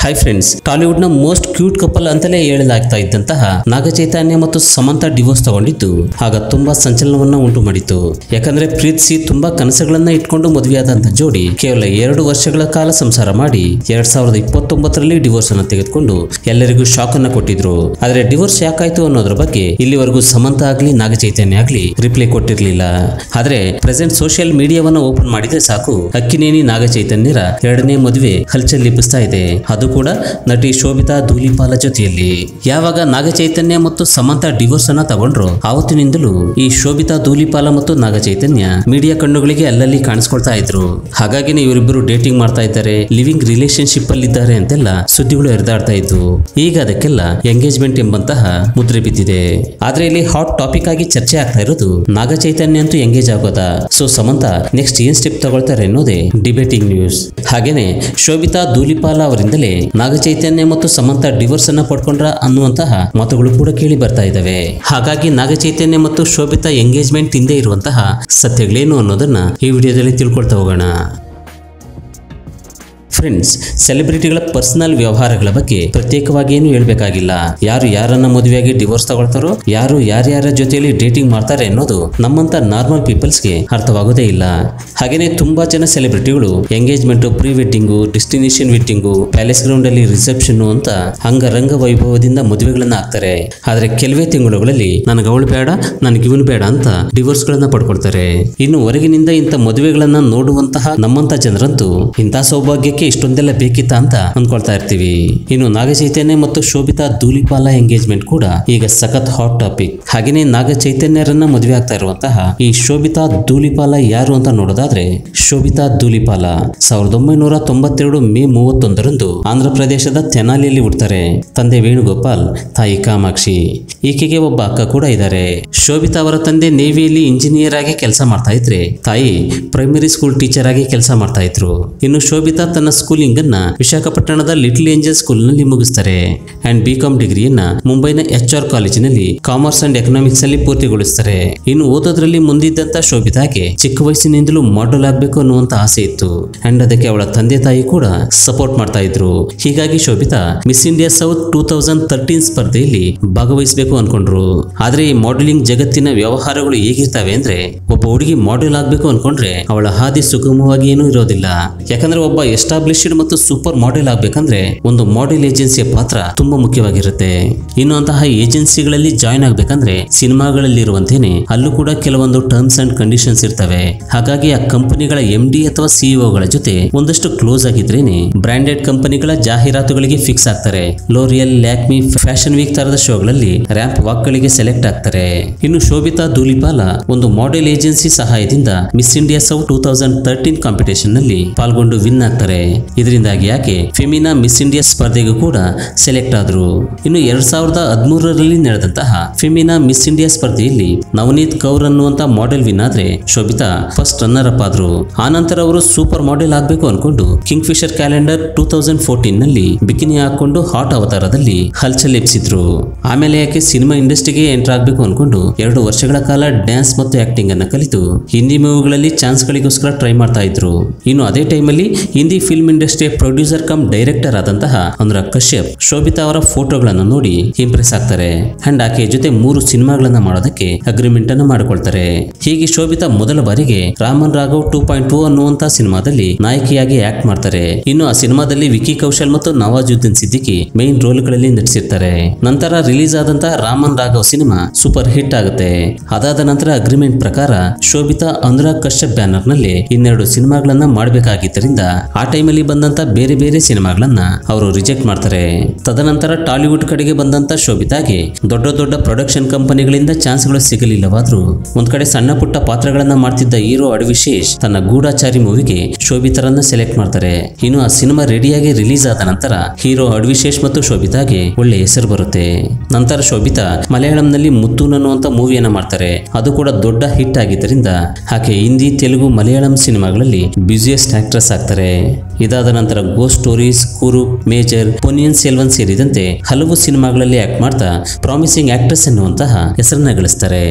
high friends Tollywood ನ most cute couple ಅಂತಲೇ ಹೇಳಲಾಗ್ತಾ ಇದ್ದಂತಹ ನಾಗಚೈತನ್ಯ ಮತ್ತು ಸಮಂತ ಡಿವೋರ್ಸ್ ತಗೊಂಡಿದ್ದು ಆಗ ತುಂಬಾ ಸಂಚಲನವನ್ನ ಉಂಟು ಮಾಡಿತು ಯಾಕಂದ್ರೆ ಪ್ರೀತಿಸಿ ತುಂಬಾ ಕನಸುಗಳನ್ನ ಇಟ್ಕೊಂಡು ಮದುವೆಯಾದಂತ ಜೋಡಿ ಕೇವಲ ಎರಡು ವರ್ಷಗಳ ಕಾಲ ಸಂಸಾರ ಮಾಡಿ ಎರಡ್ ಸಾವಿರದ ಇಪ್ಪತ್ತೊಂಬತ್ತರಲ್ಲಿ ಡಿವೋರ್ಸ್ ಅನ್ನ ತೆಗೆದುಕೊಂಡು ಎಲ್ಲರಿಗೂ ಶಾಕ್ ಅನ್ನ ಕೊಟ್ಟಿದ್ರು ಆದ್ರೆ ಡಿವೋರ್ಸ್ ಯಾಕಾಯ್ತು ಅನ್ನೋದ್ರ ಬಗ್ಗೆ ಇಲ್ಲಿವರೆಗೂ ಸಮಂತ ಆಗ್ಲಿ ನಾಗಚೈತನ್ಯ ಆಗ್ಲಿ ರಿಪ್ಲೈ ಕೊಟ್ಟಿರ್ಲಿಲ್ಲ ಆದ್ರೆ ಪ್ರೆಸೆಂಟ್ ಸೋಷಿಯಲ್ ಮೀಡಿಯಾವನ್ನ ಓಪನ್ ಮಾಡಿದ್ರೆ ಸಾಕು ಅಕ್ಕಿನೇನಿ ನಾಗಚೈತನ್ಯರ ಎರಡನೇ ಮದುವೆ ಹಲ್ಚಲ್ ಲಿಪಿಸ್ತಾ ಇದೆ ಅದು ಕೂಡ ನಟಿ ಶೋಭಿತಾ ಧೂಲಿಪಾಲ ಜೊತೆಯಲ್ಲಿ ಯಾವಾಗ ನಾಗಚೈತನ್ಯ ಮತ್ತು ಸಮಂತ ಡಿವೋರ್ಸ್ ಅನ್ನ ತಗೊಂಡ್ರು ಆವತ್ತಿನಿಂದಲೂ ಈ ಶೋಭಿತಾ ಧೂಲಿಪಾಲ ಮತ್ತು ನಾಗಚೈತನ್ಯ ಮೀಡಿಯಾ ಕಣ್ಣುಗಳಿಗೆ ಅಲ್ಲಲ್ಲಿ ಕಾಣಿಸ್ಕೊಳ್ತಾ ಇದ್ರು ಹಾಗಾಗಿನೇ ಇವರಿಬ್ಬರು ಡೇಟಿಂಗ್ ಮಾಡ್ತಾ ಇದ್ದಾರೆ ಲಿವಿಂಗ್ ರಿಲೇಶನ್ಶಿಪ್ ಅಲ್ಲಿ ಇದ್ದಾರೆ ಅಂತೆಲ್ಲ ಸುದ್ದಿಗಳು ಹರಿದಾಡ್ತಾ ಇದ್ವು ಈಗ ಅದಕ್ಕೆಲ್ಲ ಎಂಗೇಜ್ಮೆಂಟ್ ಎಂಬಂತಹ ಮುದ್ರೆ ಬಿದ್ದಿದೆ ಆದ್ರೆ ಇಲ್ಲಿ ಹಾಟ್ ಟಾಪಿಕ್ ಆಗಿ ಚರ್ಚೆ ಆಗ್ತಾ ಇರೋದು ನಾಗಚೈತನ್ಯ ಅಂತೂ ಎಂಗೇಜ್ ಆಗೋದಾ ಸೊ ಸಮಂತ ನೆಕ್ಸ್ಟ್ ಏನ್ ಸ್ಟೆಪ್ ತಗೊಳ್ತಾರೆ ಅನ್ನೋದೇ ಡಿಬೇಟಿಂಗ್ ನ್ಯೂಸ್ ಹಾಗೇನೆ ಶೋಭಿತಾ ಧೂಲಿಪಾಲ ಅವರಿಂದಲೇ ನಾಗಚೈತನ್ಯ ಮತ್ತು ಸಮಂತ ಡಿವೋರ್ಸ್ ಅನ್ನ ಪಡ್ಕೊಂಡ್ರ ಅನ್ನುವಂತಹ ಮಾತುಗಳು ಕೂಡ ಕೇಳಿ ಬರ್ತಾ ಇದಾವೆ ಹಾಗಾಗಿ ನಾಗಚೈತನ್ಯ ಮತ್ತು ಶೋಭಿತಾ ಎಂಗೇಜ್ಮೆಂಟ್ ಹಿಂದೆ ಇರುವಂತಹ ಸತ್ಯಗಳೇನು ಅನ್ನೋದನ್ನ ಈ ವಿಡಿಯೋದಲ್ಲಿ ತಿಳ್ಕೊಳ್ತಾ ಹೋಗೋಣ ಫ್ರೆಂಡ್ಸ್ ಸೆಲೆಬ್ರಿಟಿಗಳ ಪರ್ಸನಲ್ ವ್ಯವಹಾರಗಳ ಬಗ್ಗೆ ಪ್ರತ್ಯೇಕವಾಗಿ ಏನು ಹೇಳ್ಬೇಕಾಗಿಲ್ಲ ಯಾರು ಯಾರನ್ನ ಮದುವೆಯಾಗಿ ಡಿವೋರ್ಸ್ ತಗೊಳ್ತಾರೋ ಯಾರು ಯಾರ್ಯಾರ ಜೊತೆಯಲ್ಲಿ ಡೇಟಿಂಗ್ ಮಾಡ್ತಾರೆ ಅನ್ನೋದು ನಮ್ಮಂತ ನಾರ್ಮಲ್ ಪೀಪಲ್ಸ್ಗೆ ಅರ್ಥವಾಗೋದೇ ಇಲ್ಲ ಹಾಗೇನೆ ತುಂಬಾ ಜನ ಸೆಲೆಬ್ರಿಟಿಗಳು engagement pre wedding destination wedding palace ground ಅಲ್ಲಿ ರಿಸೆಪ್ಷನ್ ಅಂತ ಅಂಗರಂಗ ವೈಭವದಿಂದ ಮದುವೆಗಳನ್ನ ಆಗ್ತಾರೆ ಆದ್ರೆ ಕೆಲವೇ ತಿಂಗಳುಗಳಲ್ಲಿ ನನಗೆ ಅವಳು ಬೇಡ ನನಗೆ ಇವನು ಬೇಡ ಅಂತ ಡಿವೋರ್ಸ್ ಗಳನ್ನ ಪಡ್ಕೊಳ್ತಾರೆ ಇನ್ನು ಹೊರಗಿನಿಂದ ಇಂಥ ಮದುವೆಗಳನ್ನ ನೋಡುವಂತಹ ನಮ್ಮಂತ ಜನರಂತೂ ಇಂಥ ಸೌಭಾಗ್ಯಕ್ಕೆ ಇಷ್ಟೊಂದೆಲ್ಲ ಬೇಕಿತ್ತ ಅಂತ ಅನ್ಕೊಳ್ತಾ ಇರ್ತೀವಿ ಇನ್ನು ನಾಗಚೈತನ್ಯ ಮತ್ತು ಶೋಭಿತಾ ಧೂಲಿಪಾಲ ಎಂಗೇಜ್ಮೆಂಟ್ ಕೂಡ ಈಗ ಸಖತ್ ಹಾಟ್ ಟಾಪಿಕ್ ಹಾಗೇನೆ ನಾಗ ಚೈತನ್ಯರನ್ನ ಮದುವೆ ಆಗ್ತಾ ಇರುವಂತಹ ಈ ಶೋಭಿತಾ ಧೂಲಿಪಾಲ ಯಾರು ಅಂತ ನೋಡೋದಾದ್ರೆ ಶೋಭಿತಾ ಧೂಲಿಪಾಲ ಸಾವಿರದ ಒಂಬೈನೂರ ತೊಂಬತ್ತೆರಡು ಮೇ ಮೂವತ್ತೊಂದರಂದು ಆಂಧ್ರ ಪ್ರದೇಶದ ತೆನಾಲಿಯಲ್ಲಿ ಹುಡ್ತಾರೆ ತಂದೆ ವೇಣುಗೋಪಾಲ್ ತಾಯಿ ಕಾಮಾಕ್ಷಿ ಈಕೆಗೆ ಒಬ್ಬ ಅಕ್ಕ ಕೂಡ ಇದ್ದಾರೆ ಶೋಭಿತಾ ಅವರ ತಂದೆ ನೇವಿಯಲ್ಲಿ ಇಂಜಿನಿಯರ್ ಆಗಿ ಕೆಲಸ ಮಾಡ್ತಾ ಇದ್ರೆ ತಾಯಿ ಪ್ರೈಮರಿ ಸ್ಕೂಲ್ ಟೀಚರ್ ಆಗಿ ಕೆಲಸ ಮಾಡ್ತಾ ಇದ್ರು ಇನ್ನು ಶೋಭಿತಾ ತನ್ನ ಸ್ಕೂಲಿಂಗ್ ಅನ್ನ ವಿಶಾಖಪಟ್ಟಣದ ಲಿಟಲ್ ಏಂಜಲ್ ಸ್ಕೂಲ್ ನಲ್ಲಿ ಮುಗಿಸ್ತಾರೆ ಅಂಡ್ ಬಿ ಕಾಮ್ ಡಿಗ್ರಿಯನ್ನ ಮುಂಬೈನ ಎಚ್ ಆರ್ ಕಾಲೇಜಿನಲ್ಲಿ ಕಾಮರ್ಸ್ ಅಂಡ್ ಎಕನಾಮಿಕ್ಸ್ ಅಲ್ಲಿ ಪೂರ್ತಿಗೊಳಿಸ್ತಾರೆ ಇನ್ನು ಓದೋದ್ರಲ್ಲಿ ಮುಂದಿದ್ದಂತ ಶೋಭಿತಾಗೆ ಚಿಕ್ಕ ವಯಸ್ಸಿನಿಂದಲೂ ಮಾಡೆಲ್ ಆಗ್ಬೇಕು ಅನ್ನುವಂತ ಆಸೆ ಇತ್ತು ಅಂಡ್ ಅದಕ್ಕೆ ಅವಳ ತಂದೆ ತಾಯಿ ಕೂಡ ಸಪೋರ್ಟ್ ಮಾಡ್ತಾ ಇದ್ರು ಹೀಗಾಗಿ Sobhita miss India south two thousand thirteen ಸ್ಪರ್ಧೆಯಲ್ಲಿ ಭಾಗವಹಿಸಬೇಕು ಅನ್ಕೊಂಡ್ರು ಆದ್ರೆ ಈ ಮಾಡೆಲಿಂಗ್ ಜಗತ್ತಿನ ವ್ಯವಹಾರಗಳು ಹೇಗಿರ್ತವೆ ಅಂದ್ರೆ ಒಬ್ಬ ಹುಡುಗಿ ಮಾಡೆಲ್ ಆಗ್ಬೇಕು ಅನ್ಕೊಂಡ್ರೆ ಅವಳ ಹಾದಿ ಸುಗಮವಾಗಿ ಏನೂ ಇರೋದಿಲ್ಲ ಯಾಕಂದ್ರೆ ಒಬ್ಬ ಎಸ್ಟಾಬ್ಲಿಷ್ಡ್ ಮತ್ತು ಸೂಪರ್ ಮಾಡೆಲ್ ಆಗ್ಬೇಕಂದ್ರೆ ಒಂದು ಮಾಡೆಲ್ ಏಜೆನ್ಸಿಯ ಪಾತ್ರ ತುಂಬಾ ಮುಖ್ಯವಾಗಿರುತ್ತೆ ಇನ್ನು ಅಂತಹ ಏಜೆನ್ಸಿಗಳಲ್ಲಿ ಜಾಯಿನ್ ಆಗ್ಬೇಕಂದ್ರೆ ಸಿನಿಮಾಗಳಲ್ಲಿ ಇರುವಂತೇನೆ ಅಲ್ಲೂ ಕೂಡ ಕೆಲವೊಂದು ಟರ್ಮ್ಸ್ ಅಂಡ್ ಕಂಡೀಷನ್ಸ್ ಇರ್ತವೆ ಹಾಗಾಗಿ ಆ ಕಂಪನಿಗಳ ಎಂ ಡಿ ಅಥವಾ ಸಿಇಒಗಳ ಜೊತೆ ಒಂದಷ್ಟು ಕ್ಲೋಸ್ ಆಗಿದ್ರೇನೆ ಬ್ರಾಂಡೆಡ್ ಕಂಪನಿಗಳ ಜಾಹೀರಾತುಗಳಿಗೆ ಫಿಕ್ಸ್ ಆಗ್ತಾರೆ ಲೋರಿಯಲ್ ಲ್ಯಾಕ್ಮಿ ಫ್ಯಾಷನ್ ವೀಕ್ ತರದ ಶೋಗಳಲ್ಲಿ ರ್ಯಾಂಪ್ ವಾಕ್ಗಳಿಗೆ ಸೆಲೆಕ್ಟ್ ಆಗ್ತಾರೆ ಇನ್ನು ಶೋಭಿತಾ ಧೂಲಿಪಾಲ ಒಂದು ಮಾಡೆಲ್ ಏಜೆನ್ಸಿ ಸಹಾಯದಿಂದ miss India south two thousand thirteen competition ನಲ್ಲಿ ಪಾಲ್ಗೊಂಡು ವಿನ್ ಆಗ್ತಾರೆ ಇದರಿಂದಾಗಿ ಆಕೆ ಫೆಮಿನಾ ಮಿಸ್ ಇಂಡಿಯಾ ಸ್ಪರ್ಧೆಗೂ ಕೂಡ ಸೆಲೆಕ್ಟ್ ಆದ್ರು ಇನ್ನು ಎರಡ್ ಸಾವಿರದ ಹದಿಮೂರರಲ್ಲಿ ನಡೆದಂತಹ ಫೆಮಿನಾ ಮಿಸ್ ಇಂಡಿಯಾ ಸ್ಪರ್ಧೆಯಲ್ಲಿ ನವನೀತ್ ಕೌರ್ ಅನ್ನುವಂತ ಮಾಡೆಲ್ ವಿನ್ ಆದ್ರೆ ಶೋಭಿತಾ ಫಸ್ಟ್ ರನ್ನರ್ ಅಪ್ ಆದ್ರು ಆನಂತರ ಅವರು ಸೂಪರ್ ಮಾಡೆಲ್ ಆಗ್ಬೇಕು ಅನ್ಕೊಂಡು Kingfisher calendar two thousand fourteen ನಲ್ಲಿ ಬಿಕಿನಿ ಹಾಕೊಂಡು ಹಾಟ್ ಅವತಾರದಲ್ಲಿ ಹಲ್ಚಲ್ ಎಬ್ಸಿದ್ರು ಆಮೇಲೆ ಯಾಕೆ ಸಿನಿಮಾ ಇಂಡಸ್ಟ್ರಿಗೆ ಎಂಟರ್ ಆಗ್ಬೇಕು ಅನ್ಕೊಂಡು ಎರಡು ವರ್ಷಗಳ ಕಾಲ ಡ್ಯಾನ್ಸ್ ಮತ್ತು ಆಕ್ಟಿಂಗ್ ಅನ್ನ ಕಲಿತು ಹಿಂದಿ ಮೂವಿಗಳಲ್ಲಿ ಚಾನ್ಸ್ ಗಳಿಗೋಸ್ಕರ ಟ್ರೈ ಮಾಡ್ತಾ ಇದ್ರು ಇನ್ನು ಅದೇ ಟೈಮಲ್ಲಿ ಹಿಂದಿ ಫಿಲ್ಮ್ ಇಂಡಸ್ಟ್ರಿಯ ಪ್ರೊಡ್ಯೂಸರ್ ಕಮ್ ಡೈರೆಕ್ಟರ್ ಆದಂತಹ ಅನುರಾಗ್ ಕಶ್ಯಪ್ ಶೋಭಿತಾ ಅವರ ಫೋಟೋಗಳನ್ನು ನೋಡಿ ಇಂಪ್ರೆಸ್ ಆಗ್ತಾರೆ ಅಂಡ್ ಆಕೆಯ ಜೊತೆ ಮೂರು ಸಿನಿಮಾಗಳನ್ನ ಮಾಡೋದಕ್ಕೆ ಅಗ್ರಿಮೆಂಟ್ ಅನ್ನು ಮಾಡಿಕೊಳ್ತಾರೆ ಹೀಗೆ ಶೋಭಿತಾ ಮೊದಲ ಬಾರಿಗೆ Raman Raghav two point two ಅನ್ನುವಂತ ಸಿನಿಮಾದಲ್ಲಿ ನಾಯಕಿಯಾಗಿ ಆಕ್ಟ್ ಮಾಡ್ತಾರೆ ಇನ್ನು ಆ ಸಿನಿಮಾದಲ್ಲಿ ವಿಕಿ ಕೌಶಲ್ ಮತ್ತು ನವಾಜುದ್ದೀನ್ ಸಿದ್ದಿಕಿ ಮೇನ್ ರೋಲ್ಗಳಲ್ಲಿ ನಟಿಸಿರ್ತಾರೆ ನಂತರ ರಿಲೀಸ್ ಆದಂತಹ Raman Raghav cinema super hit ಆಗುತ್ತೆ ಅದಾದ ನಂತರ ಅಗ್ರಿಮೆಂಟ್ ಪ್ರಕಾರ ಶೋಭಿತಾ ಅನುರಾಗ್ ಕಶ್ಯಪ್ ಬ್ಯಾನರ್ ನಲ್ಲಿ ಇನ್ನೆರಡು ಸಿನಿಮಾಗಳನ್ನ ಮಾಡಬೇಕಾಗಿದ್ದರಿಂದ ಆ ಟೈಮಲ್ಲಿ ಬಂದಂತ ಬೇರೆ ಬೇರೆ ಸಿನಿಮಾಗಳನ್ನ ಅವರು ರಿಜೆಕ್ಟ್ ಮಾಡ್ತಾರೆ ತದನಂತರ ಟಾಲಿವುಡ್ ಕಡೆಗೆ ಬಂದಂತ ಶೋಭಿತಾಗೆ ದೊಡ್ಡ ದೊಡ್ಡ ಪ್ರೊಡಕ್ಷನ್ ಕಂಪನಿಗಳಿಂದ ಚಾನ್ಸ್ಗಳು ಸಿಗಲಿಲ್ಲವಾದ್ರೂ ಒಂದ್ ಕಡೆ ಸಣ್ಣ ಪುಟ್ಟ ಪಾತ್ರಗಳನ್ನ ಮಾಡ್ತಿದ್ದ ಹೀರೋ ಅಡವಿಶೇಷ್ ತನ್ನ ಗೂಢಾಚಾರಿ ಮೂವಿಗೆ ಶೋಭಿತರನ್ನ ಸೆಲೆಕ್ಟ್ ಮಾಡ್ತಾರೆ ಇನ್ನು ಆ ಸಿನಿಮಾ ರೆಡಿಯಾಗಿ ರಿಲೀಸ್ ಆದ ನಂತರ ಹೀರೋ ಅಡ್ವಿಶೇಷ್ ಮತ್ತು ಶೋಭಿತಾಗೆ ಒಳ್ಳೆ ಹೆಸರು ಬರುತ್ತೆ ನಂತರ ಶೋಭಿತಾ ಮಲಯಾಳಂನಲ್ಲಿ ಮುತ್ತೂನ್ ಅನ್ನುವಂತ ಮೂವಿಯನ್ನ ಮಾಡ್ತಾರೆ ಅದು ಕೂಡ ದೊಡ್ಡ ಹಿಟ್ ಆಗಿದ್ದರಿಂದ ಆಕೆ ಹಿಂದಿ ತೆಲುಗು ಮಲಯಾಳಂ ಸಿನಿಮಾಗಳಲ್ಲಿ ಬ್ಯುಸಿಯೆಸ್ಟ್ ಆಕ್ಟ್ರೆಸ್ ಆಗ್ತಾರೆ ಇದಾದ ನಂತರ ಗೋ ಸ್ಟೋರೀಸ್ ಕುರು ಮೇಜರ್ ಪೊನಿಯನ್ ಸೆಲ್ವನ್ ಸೇರಿದಂತೆ ಹಲವು ಸಿನಿಮಾಗಳಲ್ಲಿ ಆಕ್ಟ್ ಮಾಡ್ತಾ ಪ್ರಾಮಿಸಿಂಗ್ ಆಕ್ಟ್ರೆಸ್ ಎನ್ನುವಂತಹ ಹೆಸರನ್ನ ಗಳಿಸ್ತಾರೆ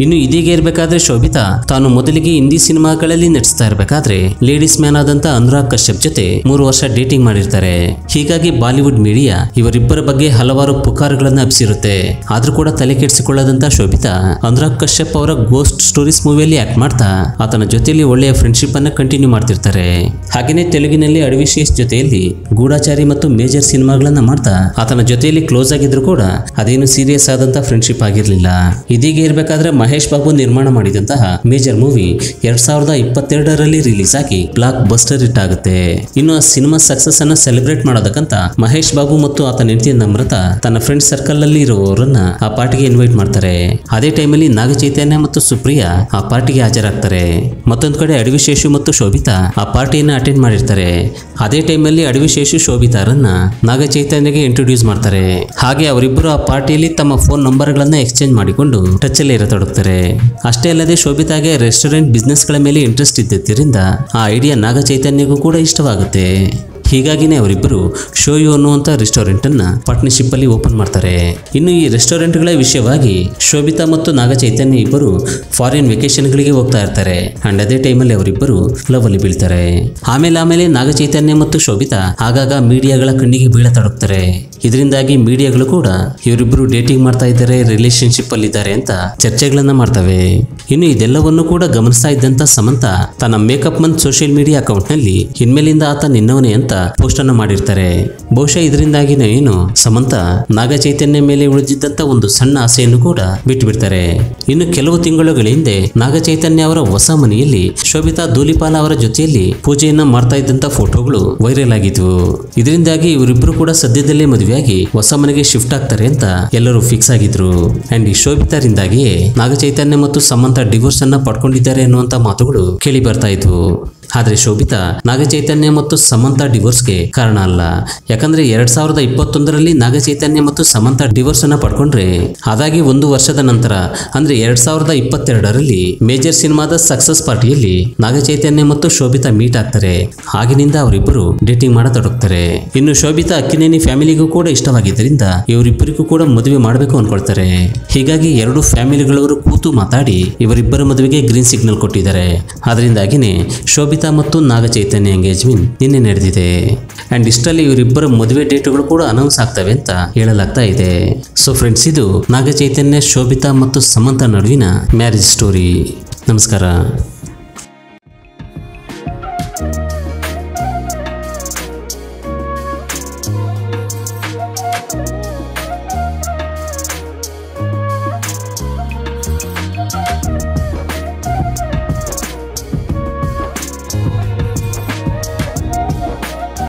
ಇನ್ನು ಇದೀಗ ಇರಬೇಕಾದ್ರೆ ಶೋಭಿತಾ ತಾನು ಮೊದಲಿಗೆ ಹಿಂದಿ ಸಿನಿಮಾಗಳಲ್ಲಿ ನಟಿಸ್ತಾ ಇರಬೇಕಾದ್ರೆ ಲೇಡೀಸ್ ಮ್ಯಾನ್ ಆದಂತ ಅನುರಾಗ್ ಕಶ್ಯಪ್ ಜೊತೆ ಮೂರು ವರ್ಷ ಡೇಟಿಂಗ್ ಮಾಡಿರ್ತಾರೆ ಹೀಗಾಗಿ ಬಾಲಿವುಡ್ ಮೀಡಿಯಾ ಇವರಿಬ್ಬರ ಬಗ್ಗೆ ಹಲವಾರು ಪುಕಾರುಗಳನ್ನ ಹಬ್ಸಿರುತ್ತೆ ಆದ್ರೂ ಕೂಡ ತಲೆ ಕೆಡಿಸಿಕೊಳ್ಳದಂತ ಶೋಭಿತಾ ಅನುರಾಗ್ ಕಶ್ಯಪ್ ಅವರ ಗೋಸ್ಟ್ ಸ್ಟೋರೀಸ್ ಮೂವಿಯಲ್ಲಿ ಆಕ್ಟ್ ಮಾಡ್ತಾ ಆತನ ಜೊತೆಯಲ್ಲಿ ಒಳ್ಳೆಯ ಫ್ರೆಂಡ್ಶಿಪ್ ಅನ್ನ ಕಂಟಿನ್ಯೂ ಮಾಡ್ತಿರ್ತಾರೆ ಹಾಗೇನೆ ತೆಲುಗಿನಲ್ಲಿ ಅಡವಿಶೇಷ್ ಜೊತೆಯಲ್ಲಿ ಗೂಢಾಚಾರಿ ಮತ್ತು ಮೇಜರ್ ಸಿನಿಮಾಗಳನ್ನ ಮಾಡ್ತಾ ಆತನ ಜೊತೆಯಲ್ಲಿ ಕ್ಲೋಸ್ ಆಗಿದ್ರು ಕೂಡ ಅದೇನು ಸೀರಿಯಸ್ ಆದಂತ ಫ್ರೆಂಡ್ಶಿಪ್ ಆಗಿರಲಿಲ್ಲ ಇದೀಗ ಇರಬೇಕಾದ್ರೆ ಮಹೇಶ್ ಬಾಬು ನಿರ್ಮಾಣ ಮಾಡಿದಂತಹ ಮೇಜರ್ ಮೂವಿ ಎರಡ್ ಸಾವಿರದ ಇಪ್ಪತ್ತೆರಡರಲ್ಲಿ ರಿಲೀಸ್ ಆಗಿ ಬ್ಲಾಕ್ ಬಸ್ಟರ್ ಹಿಟ್ ಆಗುತ್ತೆ ಇನ್ನು ಆ ಸಿನಿಮಾ ಸಕ್ಸಸ್ ಅನ್ನ ಸೆಲೆಬ್ರೇಟ್ ಮಾಡೋದಕ್ಕಂತ ಮಹೇಶ್ ಬಾಬು ಮತ್ತು ಆತನ ಹೆಂಡತಿ ನಮ್ರತ ತನ್ನ ಫ್ರೆಂಡ್ ಸರ್ಕಲ್ ಅಲ್ಲಿ ಇರುವವರನ್ನ ಆ ಪಾರ್ಟಿಗೆ ಇನ್ವೈಟ್ ಮಾಡ್ತಾರೆ ಅದೇ ಟೈಮಲ್ಲಿ ನಾಗ ಚೈತನ್ಯ ಮತ್ತು ಸುಪ್ರಿಯಾ ಆ ಪಾರ್ಟಿಗೆ ಹಾಜರಾಗ್ತಾರೆ ಮತ್ತೊಂದು ಕಡೆ ಅಡವಿಶೇಷು ಮತ್ತು ಶೋಭಿತಾ ಆ ಪಾರ್ಟಿಯನ್ನ ಅಟೆಂಡ್ ಮಾಡಿರ್ತಾರೆ ಅದೇ ಟೈಮಲ್ಲಿ ಅಡವಿಶೇಷು ಶೋಭಿತಾರನ್ನ ನಾಗ ಚೈತನ್ಯಗೆ ಇಂಟ್ರೊಡ್ಯೂಸ್ ಮಾಡ್ತಾರೆ ಹಾಗೆ ಅವರಿಬ್ಬರು ಆ ಪಾರ್ಟಿಯಲ್ಲಿ ತಮ್ಮ ಫೋನ್ ನಂಬರ್ಗಳನ್ನ ಎಕ್ಸ್ಚೇಂಜ್ ಮಾಡಿಕೊಂಡು ಟಚ್ ಅಲ್ಲಿ ಇರತೊಡಗ್ತಾರೆ ಅಷ್ಟೇ ಅಲ್ಲದೆ ಶೋಭಿತಾಗೆ ರೆಸ್ಟೋರೆಂಟ್ ಬಿಸ್ನೆಸ್ಗಳ ಮೇಲೆ ಇಂಟ್ರೆಸ್ಟ್ ಇದ್ದಿದ್ದರಿಂದ ಆ ಐಡಿಯಾ ನಾಗ ಚೈತನ್ಯಗೂ ಕೂಡ ಇಷ್ಟವಾಗುತ್ತೆ ಹೀಗಾಗಿನೇ ಅವರಿಬ್ಬರು ಶೋಯು ಅನ್ನುವಂಥ ರೆಸ್ಟೋರೆಂಟ್ ಅನ್ನ ಪಾರ್ಟ್ನರ್ಶಿಪ್ ಅಲ್ಲಿ ಓಪನ್ ಮಾಡ್ತಾರೆ ಇನ್ನು ಈ ರೆಸ್ಟೋರೆಂಟ್ಗಳ ವಿಷಯವಾಗಿ ಶೋಭಿತಾ ಮತ್ತು ನಾಗ ಚೈತನ್ಯ ಇಬ್ಬರು ಫಾರಿನ್ ವೆಕೇಶನ್ಗಳಿಗೆ ಹೋಗ್ತಾ ಇರ್ತಾರೆ ಅಂಡ್ ಅದೇ ಟೈಮಲ್ಲಿ ಅವರಿಬ್ಬರು ಲವ್ ಅಲ್ಲಿ ಬೀಳ್ತಾರೆ ಆಮೇಲೆ ಆಮೇಲೆ ನಾಗ ಚೈತನ್ಯ ಮತ್ತು ಶೋಭಿತಾ ಆಗಾಗ ಮೀಡಿಯಾಗಳ ಕಣ್ಣಿಗೆ ಬೀಳತೊಡಗ್ತಾರೆ ಇದರಿಂದಾಗಿ ಮೀಡಿಯಾಗಳು ಕೂಡ ಇವರಿಬ್ಬರು ಡೇಟಿಂಗ್ ಮಾಡ್ತಾ ಇದ್ದಾರೆ ರಿಲೇಶನ್ಶಿಪ್ ಅಲ್ಲಿ ಇದ್ದಾರೆ ಅಂತ ಚರ್ಚೆಗಳನ್ನ ಮಾಡ್ತವೆ ಇನ್ನು ಇದೆಲ್ಲವನ್ನು ಕೂಡ ಗಮನಿಸ್ತಾ ಇದ್ದಂತ ಸಮಂತ ತನ್ನ makeup month social media account ನಲ್ಲಿ ಇನ್ಮೇಲಿಂದ ಆತ ನಿನ್ನವನೇ ಅಂತ ಪೋಸ್ಟ್ ಅನ್ನ ಮಾಡಿರ್ತಾರೆ ಬಹುಶಃ ಇದರಿಂದಾಗಿನೇ ಏನು ಸಮಂತ ನಾಗ ಚೈತನ್ಯ ಮೇಲೆ ಉಳಿದಿದ್ದಂತ ಒಂದು ಸಣ್ಣ ಆಸೆಯನ್ನು ಕೂಡ ಬಿಟ್ಟು ಬಿಡ್ತಾರೆ ಇನ್ನು ಕೆಲವು ತಿಂಗಳುಗಳ ಹಿಂದೆ ನಾಗ ಚೈತನ್ಯ ಅವರ ಹೊಸ ಮನೆಯಲ್ಲಿ ಶೋಭಿತಾ ಧೂಲಿಪಾಲ ಅವರ ಜೊತೆಯಲ್ಲಿ ಪೂಜೆಯನ್ನ ಮಾಡ್ತಾ ಇದ್ದಂತ ಫೋಟೋಗಳು ವೈರಲ್ ಆಗಿದ್ವು ಇದರಿಂದಾಗಿ ಇವರಿಬ್ರು ಕೂಡ ಸದ್ಯದಲ್ಲೇ ಮದುವೆಯಾಗಿ ಹೊಸ ಮನೆಗೆ ಶಿಫ್ಟ್ ಆಗ್ತಾರೆ ಅಂತ ಎಲ್ಲರೂ ಫಿಕ್ಸ್ ಆಗಿದ್ರು ಅಂಡ್ ಈ ಶೋಭಿತಾರಿಂದಾಗಿಯೇ ನಾಗ ಚೈತನ್ಯ ಮತ್ತು ಸಮಂತ ಡಿವೋರ್ಸ್ ಅನ್ನ ಪಡ್ಕೊಂಡಿದ್ದಾರೆ ಅನ್ನುವಂತ ಮಾತುಗಳು ಕೇಳಿ ಬರ್ತಾ ಇದ್ವು ಆದ್ರೆ ಶೋಭಿತಾ ನಾಗಚೈತನ್ಯ ಮತ್ತು ಸಮಂತ ಡಿವೋರ್ಸ್ಗೆ ಕಾರಣ ಅಲ್ಲ ಯಾಕಂದ್ರೆ ಎರಡ್ ಸಾವಿರದ ಇಪ್ಪತ್ತೊಂದರಲ್ಲಿ ನಾಗಚೈತನ್ಯ ಮತ್ತು ಸಮಂತ ಡಿವೋರ್ಸ್ ಅನ್ನ ಪಡ್ಕೊಂಡ್ರೆ ಅದಾಗಿ ಒಂದು ವರ್ಷದ ನಂತರ ಅಂದ್ರೆ ಎರಡ್ ಸಾವಿರದ ಇಪ್ಪತ್ತೆರಡರಲ್ಲಿ ಮೇಜರ್ ಸಿನಿಮಾದ ಸಕ್ಸಸ್ ಪಾರ್ಟಿಯಲ್ಲಿ ನಾಗಚೈತನ್ಯ ಮತ್ತು ಶೋಭಿತಾ ಮೀಟ್ ಆಗ್ತಾರೆ ಆಗಿನಿಂದ ಅವರಿಬ್ಬರು ಡೇಟಿಂಗ್ ಮಾಡತೊಡಗ್ತಾರೆ ಇನ್ನು ಶೋಭಿತಾ ಅಕ್ಕಿನೇನಿ ಫ್ಯಾಮಿಲಿಗೂ ಕೂಡ ಇಷ್ಟವಾಗಿದ್ದರಿಂದ ಇವರಿಬ್ಬರಿಗೂ ಕೂಡ ಮದುವೆ ಮಾಡಬೇಕು ಅನ್ಕೊಳ್ತಾರೆ ಹೀಗಾಗಿ ಎರಡು ಫ್ಯಾಮಿಲಿಗಳವರು ಕೂತು ಮಾತಾಡಿ ಇವರಿಬ್ಬರ ಮದುವೆಗೆ ಗ್ರೀನ್ ಸಿಗ್ನಲ್ ಕೊಟ್ಟಿದ್ದಾರೆ ಅದರಿಂದಾಗಿನೇ ಶೋಭಿತಾ ಮತ್ತು ನಾಗಚೈತನ್ಯ ಎಂಗೇಜ್ಮೆಂಟ್ ನಿನ್ನೆ ನಡೆದಿದೆ ಅಂಡ್ ಇಷ್ಟರಲ್ಲಿ ಇವರಿಬ್ಬರ ಮದುವೆ ಡೇಟುಗಳು ಕೂಡ ಅನೌನ್ಸ್ ಆಗ್ತವೆ ಅಂತ ಹೇಳಲಾಗ್ತಾ ಇದೆ ಸೊ ಫ್ರೆಂಡ್ಸ್ ಇದು ನಾಗಚೈತನ್ಯ ಶೋಭಿತಾ ಮತ್ತು ಸಮಂತ ನಡುವಿನ ಮ್ಯಾರೇಜ್ ಸ್ಟೋರಿ ನಮಸ್ಕಾರ